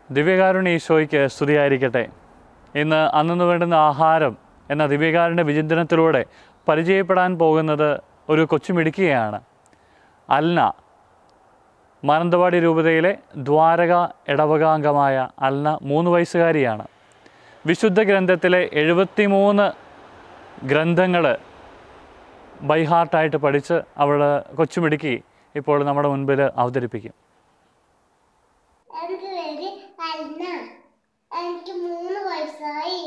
ദിവ്യകാരുണ്യ ഈശോയ്ക്ക് സ്തുതിയായിരിക്കട്ടെ ഇന്ന് അന്നു വേണ്ടുന്ന ആഹാരം എന്ന ദിവ്യകാരുണ്യ വിചിന്തനത്തിലൂടെ പരിചയപ്പെടാൻ പോകുന്നത് ഒരു കൊച്ചുമിടുക്കിയാണ് അൽന മാനന്തവാടി രൂപതയിലെ ദ്വാരക ഇടവകാംഗമായ അൽന മൂന്ന് വയസ്സുകാരിയാണ് വിശുദ്ധ ഗ്രന്ഥത്തിലെ എഴുപത്തിമൂന്ന് ഗ്രന്ഥങ്ങൾ ബൈഹാർട്ടായിട്ട് പഠിച്ച് അവൾ കൊച്ചുമിടുക്കി ഇപ്പോൾ നമ്മുടെ മുൻപിൽ അവതരിപ്പിക്കും എൻ്റെ പേര് അൽന എനിക്ക് മൂന്ന് വയസ്സായി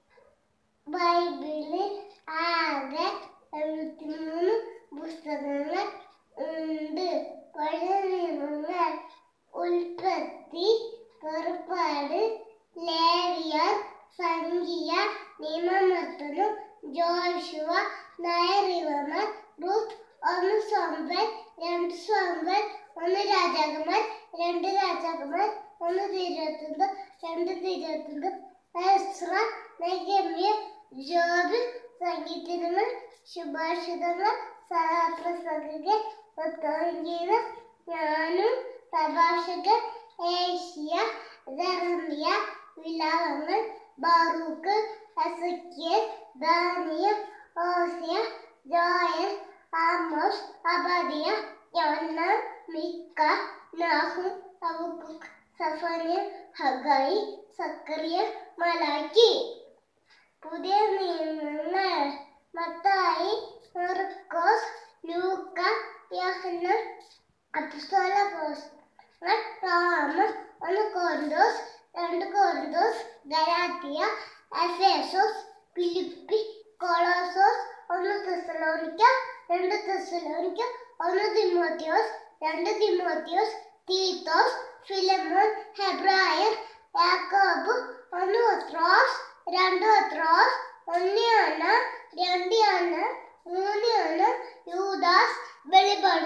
ബൈബിളിൽ ആകെ എഴുപത്തിമൂന്ന് പുസ്തകങ്ങൾ ഉണ്ട് പഴയ നിയമങ്ങൾ ഉൽപ്പത്തി പുറപ്പാട് ലേവിയർ സംഖ്യ നിയമമത്തനും ജോഷുവ നയറിവമർ റൂത്ത് ഒന്ന് സ്വമ്പൻ രണ്ട് സ്വമ്പൻ ഒന്ന് രാജാക്കന്മാർ രണ്ട് രാജാക്കന്മാർ ഒന്ന് തിരുവത്തുണ്ട് രണ്ട് തിരുവത്തുണ്ട് എസ്ര നെഗമ്യ ജോബ് സംഗീതങ്ങൾ ശുഭാഷിതങ്ങൾ സഹപ്രസംഗകൻ ഉത്തരഗീതം ഞാനും പ്രഭാഷകൻ ഏഷ്യ ധർമ്മിയ വിലാപങ്ങൾ ബാറൂക്ക് എസക്കിയൽ ദാനിയം Hosea Joel Amos Obadiah Jonah Micah Nahum അബുക്കുക്ക് സഫനിയ Haggai Zacharia Malachi പുതിയ നിയമങ്ങൾ മത്തായി മർക്കോസ് ലൂക്ക യോഹന്നാൻ അപ്പസ്തോല പോസ്റ്റർ റോമസ് ഒന്ന് കോറിന്തോസ് രണ്ട് Corinth Galatia Ephesus Philippi Colossians ഒന്ന് തെസലോനിക്ക രണ്ട് തെസലോനിക്ക ഒന്ന് തിമോത്തിയോസ് രണ്ട് തിമോത്തിയോസ് തീത്തോസ് ഫിലമോൻ ഹെബ്രായർ യാക്കോബ് ഒന്ന് ഒത്രോസ് രണ്ട് ഒത്രോസ് ഒന്ന് യോന രണ്ട് യോന മൂന്ന് യോന യൂദാസ് വെളിപാട്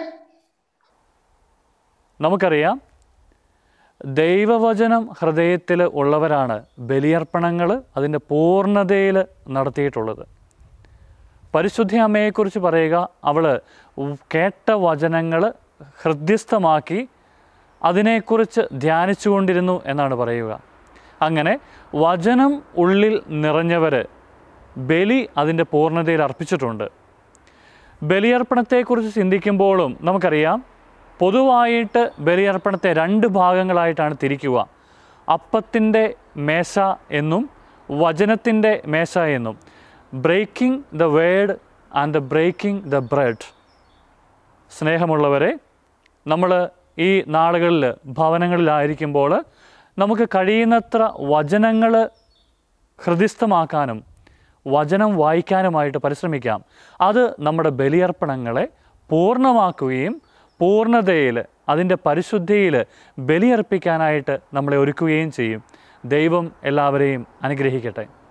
നമുക്കറിയാം ദൈവവചനം ഹൃദയത്തിൽ ഉള്ളവരാണ് ബലിയർപ്പണങ്ങൾ അതിൻ്റെ പൂർണ്ണതയിൽ നടത്തിയിട്ടുള്ളത് പരിശുദ്ധ അമ്മയെക്കുറിച്ച് പറയുക അവൾ കേട്ട വചനങ്ങൾ ഹൃദ്യസ്ഥമാക്കി അതിനെക്കുറിച്ച് ധ്യാനിച്ചുകൊണ്ടിരുന്നു എന്നാണ് പറയുക അങ്ങനെ വചനം ഉള്ളിൽ നിറഞ്ഞവർ ബലി അതിൻ്റെ പൂർണ്ണതയിൽ അർപ്പിച്ചിട്ടുണ്ട് ബലിയർപ്പണത്തെക്കുറിച്ച് ചിന്തിക്കുമ്പോഴും നമുക്കറിയാം പൊതുവായിട്ട് ബലിയർപ്പണത്തെ രണ്ട് ഭാഗങ്ങളായിട്ടാണ് തിരിക്കുക അപ്പത്തിൻ്റെ മേശ എന്നും വചനത്തിൻ്റെ മേശ എന്നും breaking the word and the breaking the bread സ്നേഹമുള്ളവരെ നമ്മൾ ഈ നാളുകളിൽ ഭവനങ്ങളിലായിരിക്കുമ്പോൾ നമുക്ക് കഴിയുന്നത്ര വചനങ്ങൾ ഹൃദിസ്ഥമാക്കാനും വചനം വായിക്കാനുമായിട്ട് പരിശ്രമിക്കാം അത് നമ്മുടെ ബലിയർപ്പണങ്ങളെ പൂർണ്ണമാക്കുകയും പൂർണ്ണതയിൽ അതിൻ്റെ പരിശുദ്ധിയിൽ ബലിയർപ്പിക്കാനായിട്ട് നമ്മളെ ഒരുക്കുകയും ചെയ്യും ദൈവം എല്ലാവരെയും അനുഗ്രഹിക്കട്ടെ